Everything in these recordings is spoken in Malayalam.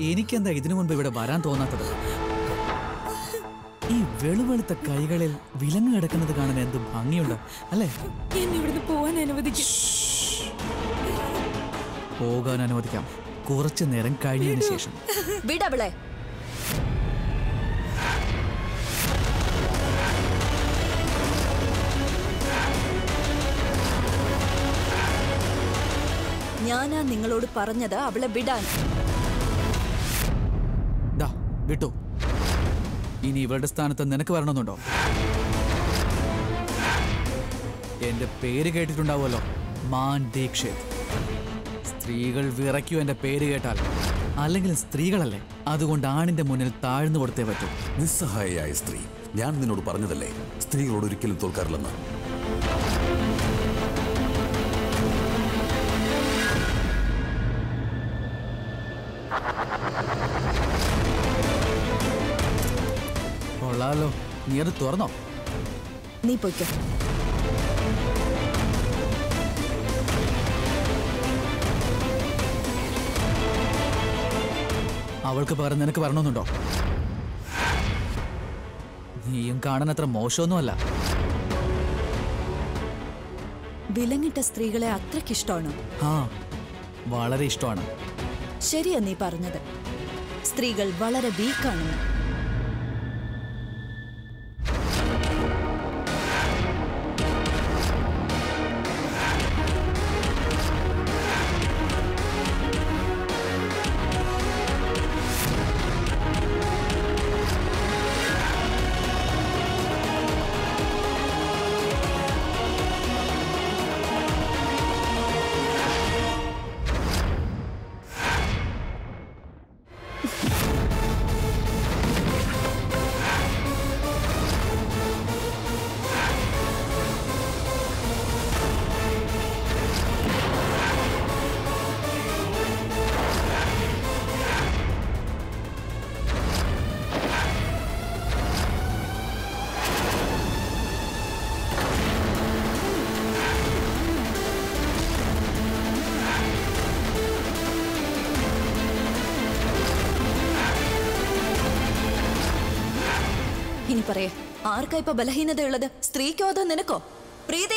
എനിക്കെന്താ ഇതിനു മുൻപ് ഇവിടെ വരാൻ തോന്നാത്തത് ഈ വെളുവെളുത്ത കൈകളിൽ വിലങ്ങ് കിടക്കുന്നത് കാണാൻ എന്ത് ഭംഗിയുണ്ട് അല്ലേ എന്നെ ഇവിടുന്ന് പോവാൻ അനുവദിക്കും പോകാൻ അനുവദിക്കാം കുറച്ചു നേരം കഴിഞ്ഞതിന് ശേഷം വിടവളെ ഞാനാ നിങ്ങളോട് പറഞ്ഞത് അവളെ വിടാൻ ദാ വിട്ടു ഇനി ഇവളുടെ സ്ഥാനത്ത് നിനക്ക് വരണമെന്നുണ്ടോ എന്റെ പേര് കേട്ടിട്ടുണ്ടാവുമല്ലോ മാൻ ദീക്ഷിത് സ്ത്രീകൾ വിറയ്ക്കൂ എന്റെ പേര് കേട്ടാൽ അല്ലെങ്കിൽ സ്ത്രീകളല്ലേ അതുകൊണ്ട് ആണിന്റെ മുന്നിൽ താഴ്ന്നു കൊടുത്തേ പറ്റൂ നിസ്സഹായയായ സ്ത്രീ ഞാൻ നിന്നോട് പറഞ്ഞതല്ലേ സ്ത്രീകളോട് ഒരിക്കലും തോൽക്കാറില്ലെന്ന് കൊള്ളാലോ നീ അത് തുറന്നോ നീ പൊയ്ക്കോ അവൾക്ക് പകരം നിനക്ക് വരണമെന്നുണ്ടോ നീയും കാണാൻ അത്ര മോശമൊന്നുമല്ല വിലങ്ങിട്ട സ്ത്രീകളെ അത്രയ്ക്കിഷ്ടമാണ് ആ വളരെ ഇഷ്ടമാണ് ശരിയാ നീ പറഞ്ഞത് സ്ത്രീകൾ വളരെ വീക്കാണെന്ന് ഇനി പറയേ ആർക്കാ ഇപ്പൊ ബലഹീനതയുള്ളത് സ്ത്രീക്കോ അതോ നിനക്കോ പ്രീതി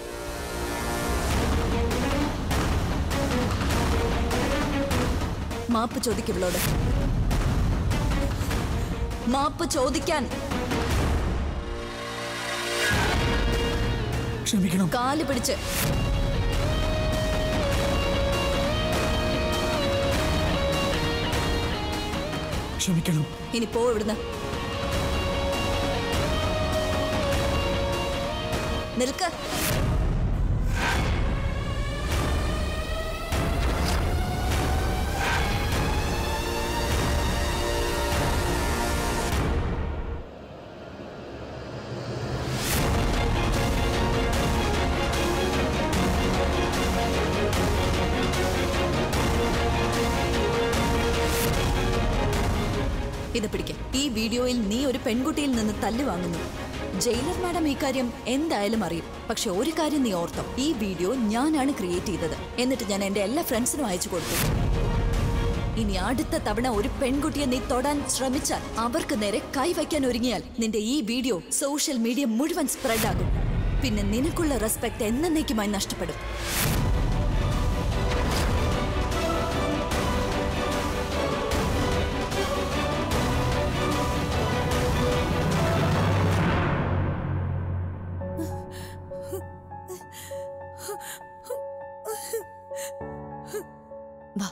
മാപ്പ് ചോദിക്കവളോട് മാപ്പ് ചോദിക്കാൻ ക്ഷമിക്കണം കാല് പിടിച്ച് ക്ഷമിക്കണം ഇനി പോ ഇവിടുന്ന് നിൽക്ക് ഇത് പിടിക്ക ഈ വീഡിയോയിൽ നീ ഒരു പെൺകുട്ടിയിൽ നിന്ന് തല്ല് വാങ്ങുന്നു ജയിലർ മാഡം ഈ കാര്യം എന്തായാലും അറിയും പക്ഷെ ഒരു കാര്യം നീ ഓർത്തോ ഈ വീഡിയോ ഞാനാണ് ക്രിയേറ്റ് ചെയ്തത് എന്നിട്ട് ഞാൻ എന്റെ എല്ലാ ഫ്രണ്ട്സിനും അയച്ചു കൊടുത്തു ഇനി അടുത്ത തവണ ഒരു പെൺകുട്ടിയെ നീ തൊടാൻ ശ്രമിച്ചാൽ അവർക്ക് നേരെ കൈവയ്ക്കാൻ ഒരുങ്ങിയാൽ നിന്റെ ഈ വീഡിയോ സോഷ്യൽ മീഡിയ മുഴുവൻ സ്പ്രെഡ് ആകും പിന്നെ നിനക്കുള്ള റെസ്പെക്ട് എന്നേക്കുമായി നഷ്ടപ്പെടും വാ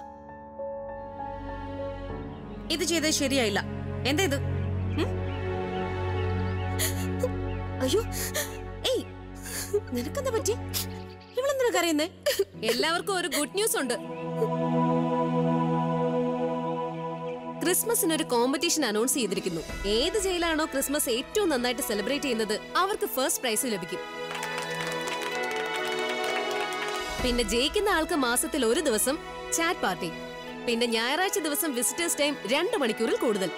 ഇത് ചെയ്തത് ശരിയായില്ല എന്താ ഇത് ഉം? അയ്യോ ഏയ് നിനക്കെന്താ പറ്റി ഇവളെന്തിനാ കരയുന്നേ എല്ലാവർക്കും ഒരു ഗുഡ് ന്യൂസ് ഉണ്ട് ക്രിസ്മസിന് ഒരു കോമ്പറ്റീഷൻ അനൗൺസ് ചെയ്തിരിക്കുന്നു ഏത് ജയിലാണോ ക്രിസ്മസ് ഏറ്റവും നന്നായിട്ട് സെലിബ്രേറ്റ് ചെയ്യുന്നത് അവർക്ക് ഫസ്റ്റ് പ്രൈസ് ലഭിക്കും പിന്നെ ജയിക്കുന്ന ആൾക്ക് മാസത്തിൽ ഒരു ദിവസം ചാറ്റ് പാർട്ടി പിന്നെ ഞായറാഴ്ച ദിവസം വിസിറ്റേഴ്സ് ടൈം രണ്ട് മണിക്കൂറിൽ കൂടുതൽ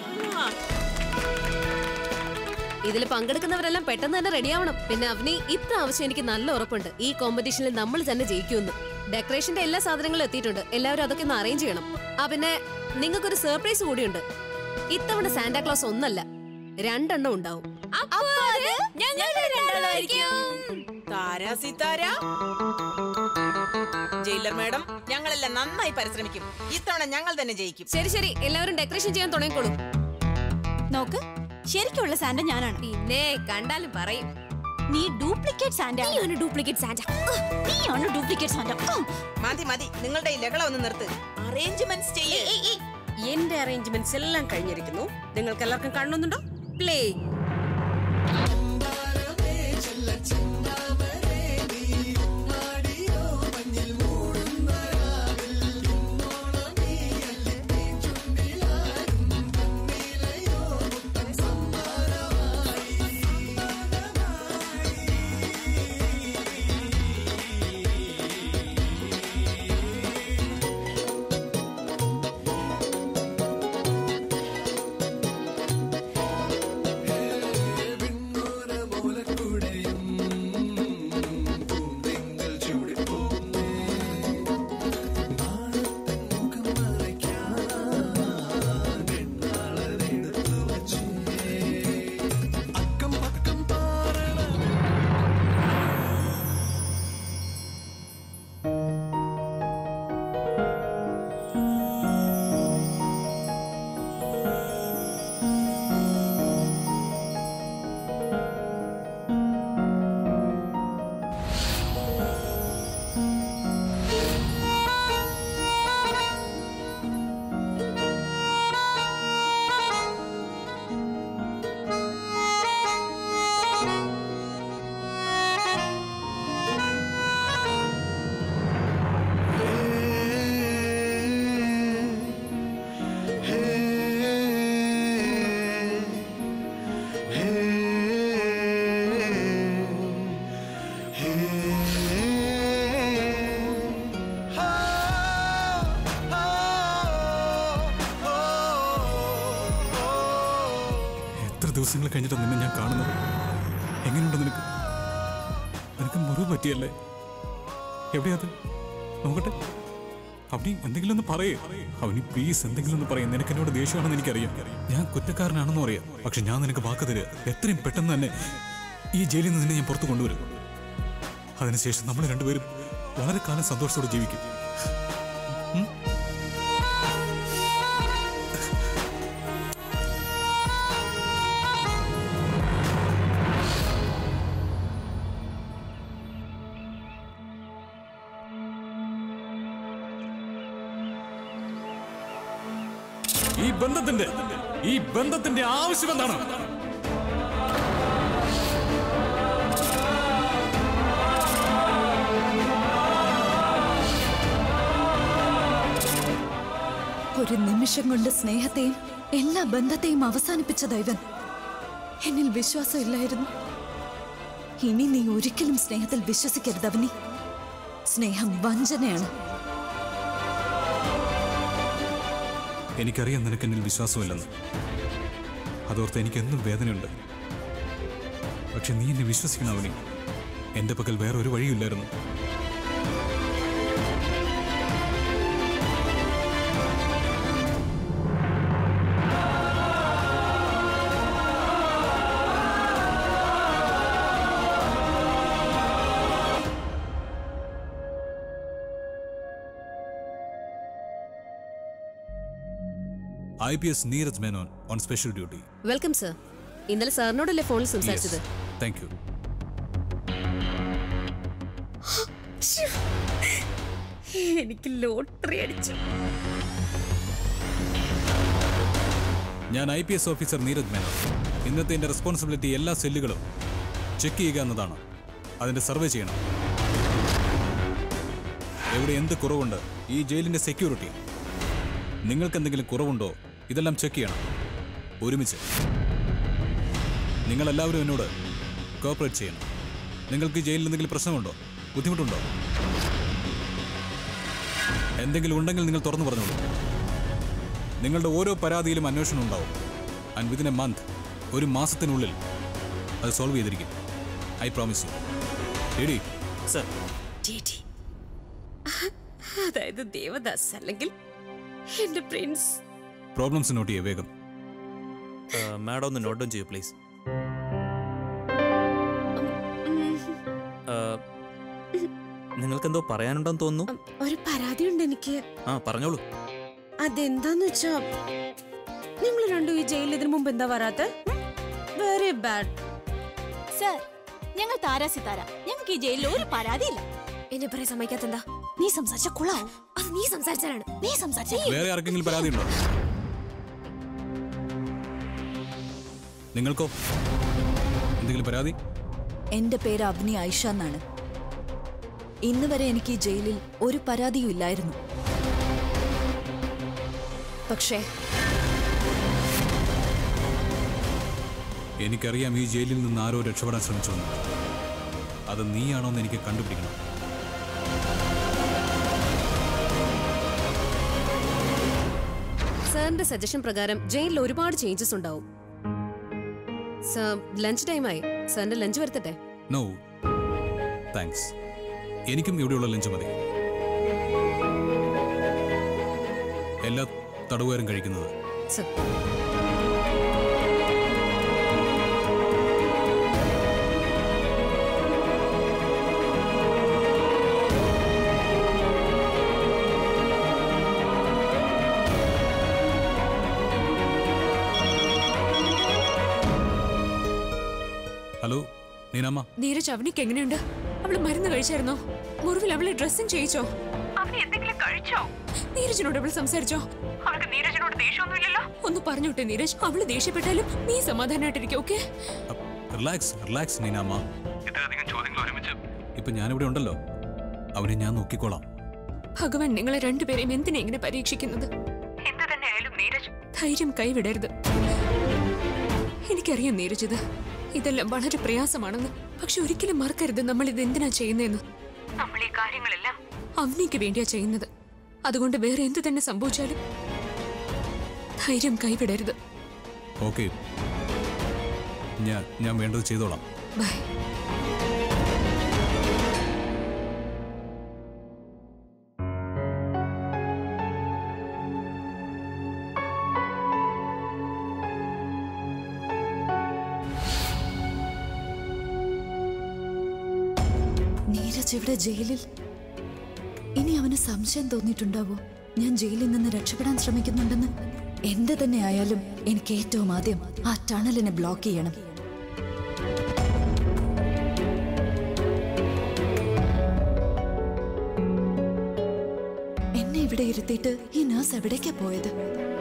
ഇതിൽ പങ്കെടുക്കുന്നവരെല്ലാം പെട്ടെന്ന് തന്നെ റെഡിയാവണം പിന്നെ അവനി ഇപ്രാവശ്യം എനിക്ക് നല്ല ഉറപ്പുണ്ട് ഈ കോമ്പറ്റീഷനിൽ നമ്മൾ തന്നെ ജയിക്കുമെന്ന് ഡെക്കറേഷന്റെ എല്ലാ സാധനങ്ങളും എത്തിയിട്ടുണ്ട് എല്ലാവരും അതൊക്കെ ഒന്ന് അറേഞ്ച് ചെയ്യണം ആ പിന്നെ നിങ്ങൾക്കൊരു സർപ്രൈസ് കൂടിയുണ്ട് ഇത്തവണ സാന്റാക്ലോസ് ഒന്നല്ല രണ്ടെണ്ണം ഉണ്ടാവും താരാ സിതാര ജയിലർ മാഡം ഞങ്ങളെല്ലാം നന്നായി പരിശ്രമിക്കും ഇത്തവണ ഞങ്ങൾ തന്നെ ജയിക്കും ശരി ശരി എല്ലാവരും ഡെക്കറേഷൻ ചെയ്യാൻ തുടങ്ങിക്കോളൂ നോക്ക് ശരിക്കുള്ള സാന്റ ഞാനാണ് പിന്നെ കണ്ടാലും പറയും നീ ഡ്യൂപ്ലിക്കേറ്റ് സാന്റ നീയാണ് ഡ്യൂപ്ലിക്കേറ്റ് സാന്റ നീയാണ് ഡ്യൂപ്ലിക്കേറ്റ് സാന്റ മതി മതി നിങ്ങളുടെ ഈ ലഹള ഒന്ന് നിർത്ത് അറേഞ്ച്മെന്റ്സ് ചെയ്യേ എന്റെ അറേഞ്ച്മെന്റ്സ് എല്ലാം കഴിഞ്ഞിരിക്കുന്നു നിങ്ങൾക്ക് എല്ലാവർക്കും കാണുന്നുണ്ടോ പ്ലേ എത്ര ദിവസങ്ങൾ കഴിഞ്ഞിട്ടാണ് നിന്നെ ഞാൻ കാണുന്നത് എങ്ങനെയുണ്ട് നിനക്ക് നിനക്ക് മുറിവ് പറ്റിയല്ലേ എവിടെയത് നോക്കട്ടെ അവനി എന്തെങ്കിലും ഒന്ന് പറയേ അവനി പ്ലീസ് എന്തെങ്കിലും ഒന്ന് പറയും നിനക്ക് എന്നോട് ദേഷ്യമാണെന്ന് എനിക്കറിയാം ഞാൻ കുറ്റക്കാരനാണെന്നും അറിയാം പക്ഷെ ഞാൻ നിനക്ക് വാക്ക് തരിക എത്രയും പെട്ടെന്ന് തന്നെ ഈ ജയിലിൽ നിന്ന് നിന്നെ ഞാൻ പുറത്തു കൊണ്ടുവരും അതിനുശേഷം നമ്മൾ രണ്ടുപേരും വളരെ കാലം സന്തോഷത്തോടെ ജീവിക്കും ഈ ബന്ധത്തിന്റെ ഈ ബന്ധത്തിന്റെ ആവശ്യം എന്താണ് ഒരു നിമിഷം കൊണ്ട് സ്നേഹത്തെയും എല്ലാ ബന്ധത്തെയും അവസാനിപ്പിച്ച ദൈവൻ എന്നിൽ വിശ്വാസമില്ലായിരുന്നു ഇനി നീ ഒരിക്കലും സ്നേഹത്തിൽ വിശ്വസിക്കരുത് അവനി സ്നേഹം വഞ്ചനയാണ് എനിക്കറിയാം നിനക്ക് എന്നിൽ വിശ്വാസമില്ലെന്ന് അതോർത്ത് എനിക്ക് എന്നും വേദനയുണ്ട് പക്ഷെ നീ എന്നെ വിശ്വസിക്കണം അവനി എന്റെ പക്കൽ വേറെ ഒരു വഴിയില്ലായിരുന്നു I P S Neeraj Menon on special duty welcome sir ഇന്നലെ സാറിനോടല്ലേ ഫോണിൽ സംസാരിച്ചത് താങ്ക് യു എനിക്ക് ലോട്ടറി അടിച്ചു ഞാൻ I P S officer Neeraj Menon ഇന്നത്തെ എൻ്റെ റെസ്പോൺസിബിലിറ്റി എല്ലാ സെല്ലുകളും ചെക്ക് ചെയ്യുക എന്നതാണ് അതിൻ്റെ സർവേ ചെയ്യണം എവിടെ എന്ത് കുറവുണ്ട് ഈ ജയിലിൻ്റെ സെക്യൂരിറ്റി നിങ്ങൾക്ക് എന്തെങ്കിലും കുറവുണ്ടോ ഇതെല്ലാം ചെക്ക് ചെയ്യണം ഒരുമിച്ച് നിങ്ങളെല്ലാവരും എന്നോട് കോപ്പറേറ്റ് ചെയ്യണം നിങ്ങൾക്ക് ഈ ജയിലിൽ എന്തെങ്കിലും പ്രശ്നമുണ്ടോ ബുദ്ധിമുട്ടുണ്ടോ എന്തെങ്കിലും ഉണ്ടെങ്കിൽ നിങ്ങൾ തുറന്നു പറഞ്ഞോളൂ നിങ്ങളുടെ ഓരോ പരാതിയിലും അന്വേഷണം ഉണ്ടാവും ആൻഡ് വിതിൻ എ മന്ത് ഒരു മാസത്തിനുള്ളിൽ അത് സോൾവ് ചെയ്തിരിക്കും ഐ പ്രോമിസ് യു റെഡി ചേച്ചി അതായത് ദേവദാസ് അല്ലെങ്കിൽ എന്റെ പ്രിൻസ് പ്രോബ്ലംസ് നോട്ട് ചെയ്യേ വേഗം മാഡം ഒന്ന് നോട്ട് ഡൗൺ ചെയ്യൂ പ്ലീസ് നിങ്ങൾക്കെന്തോ പറയാനുണ്ടെന്ന് തോന്നുന്നു ഒരു പരാതിയുണ്ട് എനിക്ക് ആ പറഞ്ഞോളൂ അതെന്താന്ന് വെച്ചാ നിങ്ങൾ രണ്ടും ഈ ജയിലിൽ ഇതിനു മുമ്പ് എന്താ വരാത്ത വെരി ബാഡ് സർ ഞങ്ങൾ താരാ സിതാര ഞങ്ങൾക്ക് ഈ ജയിലിൽ ഒരു പരാതിയില്ല എന്നെ പറയാൻ സമ്മതിക്കാത്തെന്താ നീ സംസാരിച്ച കുളാവും അത് നീ സംസാരിച്ചാലാണ് നീ സംസാരിച്ച വേറെ ആർക്കെങ്കിലും പരാതിയുണ്ടോ നിങ്ങൾക്കോ എന്തെങ്കിലും പരാതി എന്റെ പേര് അബ്നി ഐഷ എന്നാണ് ഇന്ന് വരെ എനിക്ക് ഈ ജയിലിൽ ഒരു പരാതിയും ഇല്ലായിരുന്നു പക്ഷേ എനിക്കറിയാം ഈ ജയിലിൽ നിന്ന് ആരോ രക്ഷപ്പെടാൻ ശ്രമിച്ചുവെന്ന് അത് നീയാണോ എന്ന് എനിക്ക് കണ്ടുപിടിക്കണം സാറിന്റെ സജഷൻ പ്രകാരം ജയിലിൽ ഒരുപാട് ചേഞ്ചസ് ഉണ്ടാവും സാർ ലഞ്ച് ടൈമായി സാറിന്റെ ലഞ്ച് വരുത്തട്ടെ നോ താങ്ക്സ് എനിക്കും ഇവിടെയുള്ള ലഞ്ച് മതി എല്ലാ തടവുകാരും കഴിക്കുന്നത് സർ ഹലോ നീനമ്മ നീരജ് അവനിക്ക് എങ്ങനെയുണ്ട് അവള് മരുന്ന് കഴിച്ചായിരുന്നോ മുറിവിൽ അവളെ ഡ്രസ്സിങ് ചെയ്യിച്ചോ അവന് എന്തെങ്കിലും കഴിച്ചോ നീരജിനോട് അവൾ സംസാരിച്ചോ അവൾക്ക് നീരജിനോട് ദേഷ്യമൊന്നുമില്ലല്ലോ ഒന്ന് പറഞ്ഞോട്ടെ നീരജ് അവള് ദേഷ്യപ്പെട്ടാലും നീ സമാധാനമായിട്ടിരിക്കും ഓക്കെ റിലാക്സ് റിലാക്സ് നീനാമ്മ ഇത്രയധികം ചോദ്യങ്ങൾ ഒരുമിച്ച് ഇപ്പൊ ഞാനിവിടെ ഉണ്ടല്ലോ അവനെ ഞാൻ നോക്കിക്കോളാം ഭഗവാൻ നിങ്ങളെ രണ്ടുപേരെയും എന്തിനാ ഇങ്ങനെ പരീക്ഷിക്കുന്നത് എന്ത് തന്നെ ആയാലും നീരജ് ധൈര്യം കൈവിടരുത് എനിക്കറിയാം നീരജ് ഇത് ഇതെല്ലാം വളരെ പ്രയാസമാണെന്ന് പക്ഷെ ഒരിക്കലും മറക്കരുത് നമ്മൾ ഇത് എന്തിനാ ചെയ്യുന്നതെന്ന് നമ്മൾ ഈ കാര്യങ്ങളെല്ലാം അവനിക്ക് വേണ്ടിയാ ചെയ്യുന്നത് അതുകൊണ്ട് വേറെ എന്ത് തന്നെ സംഭവിച്ചാലും ധൈര്യം കൈവിടരുത് ഓക്കെ ഞാൻ ഞാൻ വേണ്ടത് ചെയ്തോളാം ബൈ നീരജ് ഇവിടെ ജയിലിൽ ഇനി അവന് സംശയം തോന്നിയിട്ടുണ്ടാവോ ഞാൻ ജയിലിൽ നിന്ന് രക്ഷപ്പെടാൻ ശ്രമിക്കുന്നുണ്ടെന്ന് എന്ത് തന്നെ ആയാലും എനിക്ക് ഏറ്റവും ആദ്യം ആ ടണലിനെ ബ്ലോക്ക് ചെയ്യണം എന്നെ ഇവിടെ ഇരുത്തിയിട്ട് ഈ നഴ്സ് എവിടേക്കാ പോയത്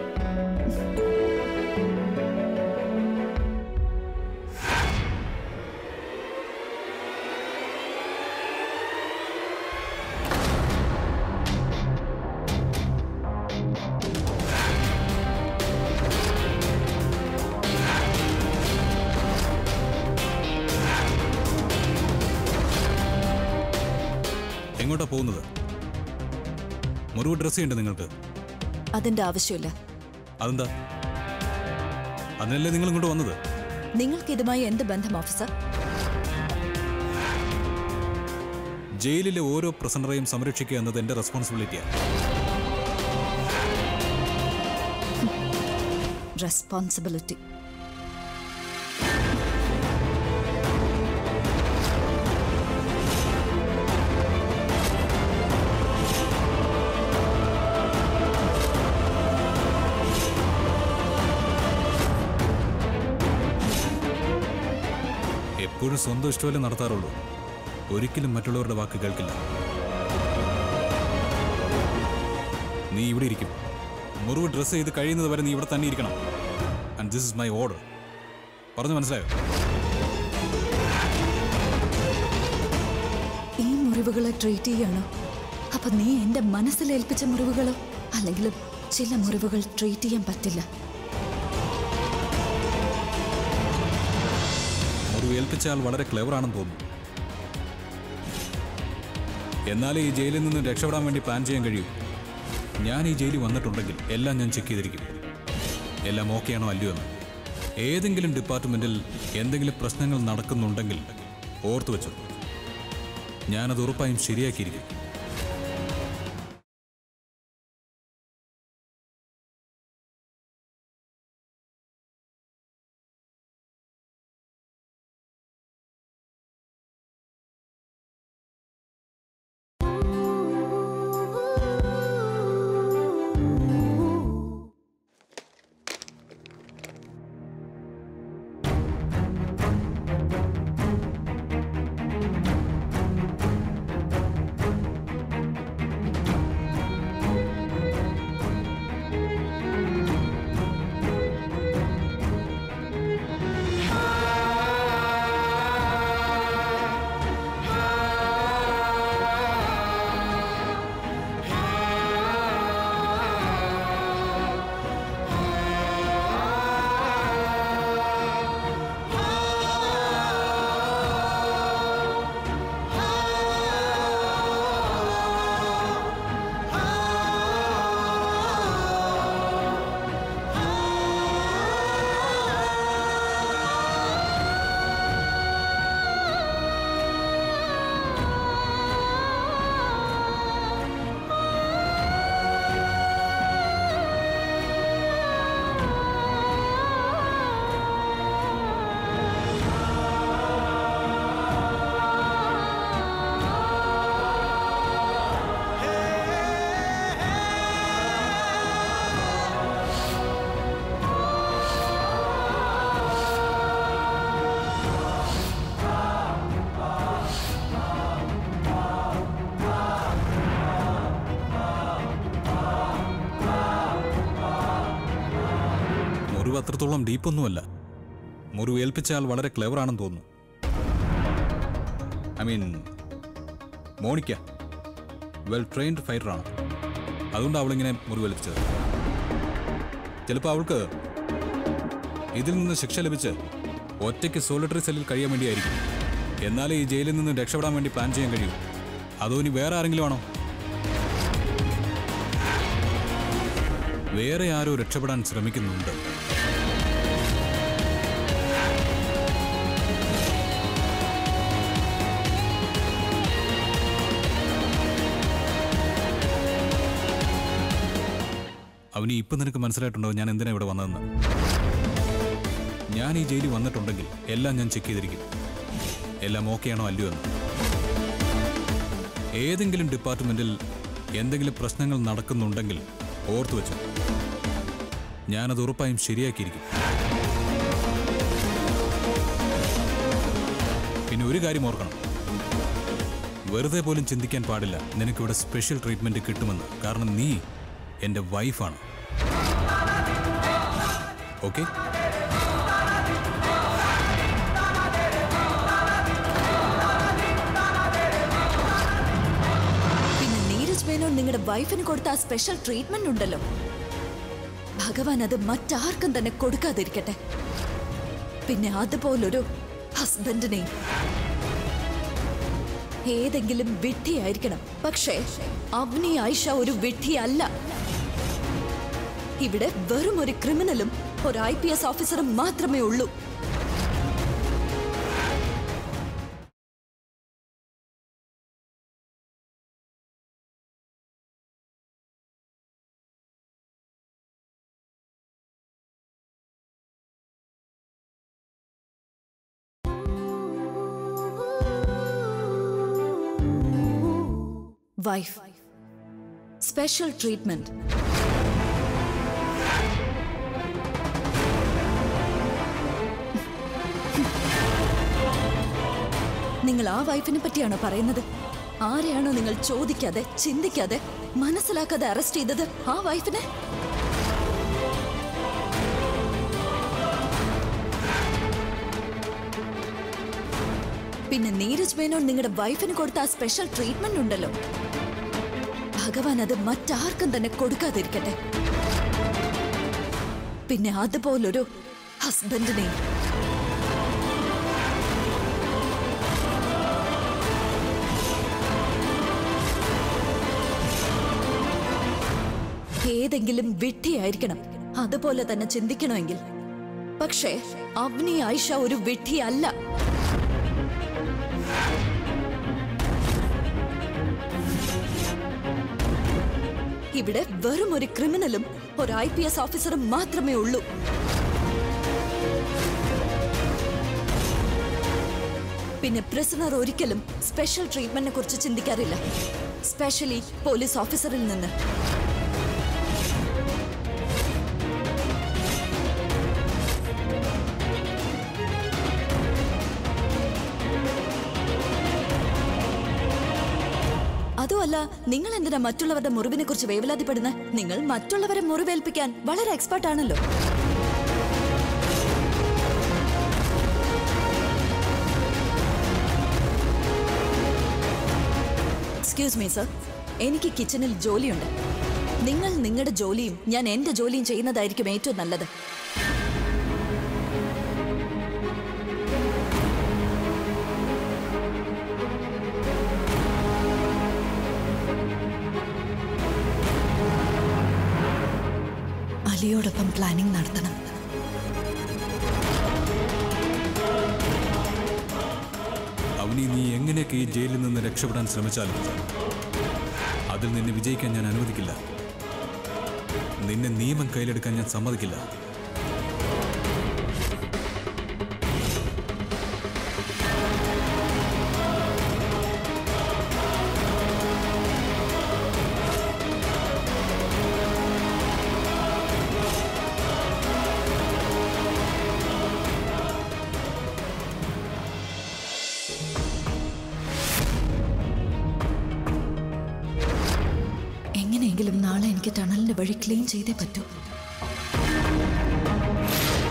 എങ്ങോട്ടാ പോകുന്നത് മുറിവ് ഡ്രസ് ചെയ്യണ്ടേ നിങ്ങൾക്ക് അതിന്റെ ആവശ്യമില്ല അതെന്താ അതിനല്ലേ നിങ്ങൾ ഇങ്ങോട്ട് വന്നത് നിങ്ങൾക്ക് ഇതുമായി എന്ത് ബന്ധം ഓഫീസർ ജയിലിലെ ഓരോ പ്രസന്ററെയും സംരക്ഷിക്കുക എന്നത് എന്റെ റെസ്പോൺസിബിലിറ്റിയാണ് റെസ്പോൺസിബിലിറ്റി എപ്പോഴും സ്വന്തം ഇഷ്ടമല്ലേ നടത്താറുള്ളൂ ഒരിക്കലും മറ്റുള്ളവരുടെ വാക്ക് കേൾക്കില്ല നീ ഇവിടെ ഇരിക്കും മുറിവ് ഡ്രസ്സ് ചെയ്ത് കഴിയുന്നത് വരെ നീ ഇവിടെ തന്നെ ഇരിക്കണം and this is my order പറഞ്ഞു മനസ്സിലായോ ഈ മുറിവുകളെ ട്രീറ്റ് ചെയ്യണോ അപ്പൊ നീ എന്റെ മനസ്സിലേൽപ്പിച്ച മുറിവുകളോ അല്ലെങ്കിൽ ചില മുറിവുകൾ ട്രീറ്റ് ചെയ്യാൻ പറ്റില്ല മുറിവ് ഏൽപ്പിച്ച ആൾ വളരെ ക്ലെവർ ആണെന്ന് തോന്നുന്നു എന്നാലേ ഈ ജയിലിൽ നിന്ന് രക്ഷപ്പെടാൻ വേണ്ടി പ്ലാൻ ചെയ്യാൻ കഴിയൂ ഞാൻ ഈ ജയിലിൽ വന്നിട്ടുണ്ടെങ്കിൽ എല്ലാം ഞാൻ ചെക്ക് ചെയ്തിരിക്കും എല്ലാം ഓക്കെയാണോ അല്ലയോ എന്ന് ഏതെങ്കിലും ഡിപ്പാർട്ട്മെന്റിൽ എന്തെങ്കിലും പ്രശ്നങ്ങൾ നടക്കുന്നുണ്ടെങ്കിൽ ഓർത്തു വെച്ചു ഞാനത് ഉറപ്പായും ശരിയാക്കിയിരിക്കും അത്രത്തോളം ഡീപ്പൊന്നുമല്ല മുറിവേൽപ്പിച്ച ആൾ വളരെ ക്ലെവർ ആണെന്ന് തോന്നുന്നു I mean Monica well trained ഫൈറ്ററാണ് അതുകൊണ്ട് അവളിങ്ങനെ മുറിവേൽപ്പിച്ചത് ചിലപ്പോൾ അവൾക്ക് ഇതിൽ നിന്ന് ശിക്ഷ ലഭിച്ച് ഒറ്റയ്ക്ക് സോളിറ്ററി സെല്ലിൽ കഴിയാൻ വേണ്ടിയായിരിക്കും എന്നാലേ ഈ ജയിലിൽ നിന്ന് രക്ഷപ്പെടാൻ വേണ്ടി പ്ലാൻ ചെയ്യാൻ കഴിയൂ അതോ ഇനി വേറെ ആരെങ്കിലും ആണോ വേറെ ആരോ രക്ഷപ്പെടാൻ ശ്രമിക്കുന്നുണ്ട് അവന് ഇപ്പൊ നിനക്ക് മനസ്സിലായിട്ടുണ്ടോ ഞാൻ എന്തിനാ ഇവിടെ വന്നതെന്ന് ഞാൻ ഈ ജയിലിൽ വന്നിട്ടുണ്ടെങ്കിൽ എല്ലാം ഞാൻ ചെക്ക് ചെയ്തിരിക്കും എല്ലാം ഓക്കെയാണോ അല്ലയോ എന്ന് ഏതെങ്കിലും ഡിപ്പാർട്ട്മെന്റിൽ എന്തെങ്കിലും പ്രശ്നങ്ങൾ നടക്കുന്നുണ്ടെങ്കിൽ ഓർത്തു വെച്ചു ഞാനത് ഉറപ്പായും ശരിയാക്കിയിരിക്കും പിന്നെ ഒരു കാര്യം ഓർക്കണം വെറുതെ പോലും ചിന്തിക്കാൻ പാടില്ല നിനക്കിവിടെ സ്പെഷ്യൽ ട്രീറ്റ്മെന്റ് കിട്ടുമെന്ന് കാരണം നീ എൻ്റെ വൈഫാണ് ഓക്കെ പിന്നെ നീരജ് മേനോൻ നിങ്ങളുടെ വൈഫിന് കൊടുത്ത ആ സ്പെഷ്യൽ ട്രീറ്റ്മെന്റ് ഉണ്ടല്ലോ ഭഗവാൻ അത് മറ്റാർക്കും തന്നെ കൊടുക്കാതിരിക്കട്ടെ പിന്നെ അതുപോലൊരു ഹസ്ബൻഡിനെയും ഏതെങ്കിലും വിഡ്ഢിയായിരിക്കണം പക്ഷേ അവനി ആയിഷ ഒരു വിഡ്ഢിയല്ല ഇവിടെ വെറും ഒരു ക്രിമിനലും ഒരു ഐ പി എസ് ഓഫീസറും മാത്രമേ ഉള്ളൂ വൈഫ് സ്പെഷ്യൽ ട്രീറ്റ്മെന്റ് നിങ്ങൾ ആ വൈഫിനെ പറ്റിയാണോ പറയുന്നത് ആരെയാണോ നിങ്ങൾ ചോദിക്കാതെ ചിന്തിക്കാതെ മനസ്സിലാക്കാതെ അറസ്റ്റ് ചെയ്തത് ആ വൈഫിനെ പിന്നെ നീരജ് മേനോൻ നിങ്ങളുടെ വൈഫിന് കൊടുത്ത ആ സ്പെഷ്യൽ ട്രീറ്റ്മെന്റ് ഉണ്ടല്ലോ ഭഗവാൻ അത് മറ്റാർക്കും തന്നെ കൊടുക്കാതിരിക്കട്ടെ പിന്നെ അതുപോലൊരു ഹസ്ബൻഡിനെയും ഏതെങ്കിലും വിഡ്ഢിയായിരിക്കണം അതുപോലെ തന്നെ ചിന്തിക്കണമെങ്കിൽ പക്ഷേ അവനി ആയിഷ ഒരു വിഡ്ഢിയല്ല ഇവിടെ വെറും ഒരു ക്രിമിനലും ഒരു ഐ പി എസ് ഓഫീസറും മാത്രമേ ഉള്ളൂ പിന്നെ പ്രിസണർ ഒരിക്കലും സ്പെഷ്യൽ ട്രീറ്റ്മെന്റിനെ കുറിച്ച് ചിന്തിക്കാറില്ല സ്പെഷ്യലി പോലീസ് ഓഫീസറിൽ നിന്ന് അതുമല്ല നിങ്ങൾ എന്തിനാ മറ്റുള്ളവരുടെ മുറിവിനെ കുറിച്ച് വേവലാതിപ്പെടുന്നത് നിങ്ങൾ മറ്റുള്ളവരെ മുറിവേൽപ്പിക്കാൻ വളരെ എക്സ്പെർട്ട് ആണല്ലോ എക്സ്ക്യൂസ് മീ സർ എനിക്ക് കിച്ചണിൽ ജോലിയുണ്ട് നിങ്ങൾ നിങ്ങളുടെ ജോലിയും ഞാൻ എന്റെ ജോലിയും ചെയ്യുന്നതായിരിക്കും ഏറ്റവും നല്ലത് അലിയോടൊപ്പം പ്ലാനിംഗ് നടത്തണം അവനി നീ എങ്ങനെയൊക്കെ ഈ ജയിലിൽ നിന്ന് രക്ഷപ്പെടാൻ ശ്രമിച്ചാലും അതിൽ നിന്നെ വിജയിക്കാൻ ഞാൻ അനുവദിക്കില്ല നിന്നെ നിയമം കയ്യിലെടുക്കാൻ ഞാൻ സമ്മതിക്കില്ല എങ്ങനെയെങ്കിലും നാളെ എനിക്ക് ടണലിന്റെ വഴി ക്ലീൻ ചെയ്തേ പറ്റൂ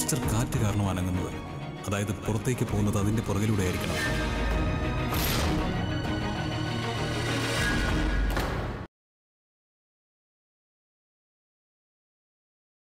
മാസ്റ്റർ കാറ്റ് കാരണം അനങ്ങുന്നത് അതായത് പുറത്തേക്ക് പോകുന്നത് അതിന്റെ പുറകിലൂടെ ആയിരിക്കണം